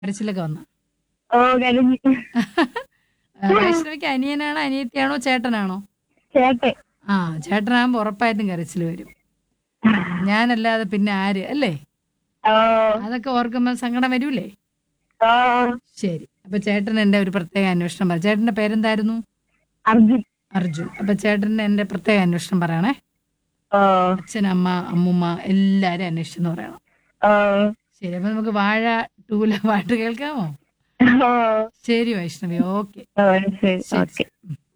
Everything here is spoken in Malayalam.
കരച്ചിലൊക്കെ വന്ന ഓ കരഞ്ഞു വൈഷ്ണവിക്ക് അനിയനാണോ അനിയത്തിയാണോ ചേട്ടനാണോ ചേട്ടൻ ആ ചേട്ടനാകുമ്പോ ഉറപ്പായിട്ടും കരച്ചിൽ വരും ഞാനല്ലാതെ പിന്നെ ആര് അല്ലേ ഓ അതൊക്കെ ഓർക്കുമ്പോ സങ്കടം വരൂലേ ഓ ശരി അപ്പൊ ചേട്ടൻ എന്റെ ഒരു പ്രത്യേക അന്വേഷണം പറ ചേട്ടന്റെ പേരെന്തായിരുന്നു അർജുൻ അർജുൻ അപ്പൊ ചേട്ടന് എന്റെ പ്രത്യേക അന്വേഷണം പറയണേ ഓ അച്ഛൻ അമ്മ അമ്മുമ്മ എല്ലാരും അന്വേഷിച്ചെന്ന് പറയണം ഓ ശരി അപ്പൊ നമുക്ക് വാഴ ടൂല പാട്ട് കേൾക്കാമോ ഓ ശരി വൈഷ്ണവി ഓക്കെ ഓ ശരി ശരി ഓക്കെ ശരി. ഉം.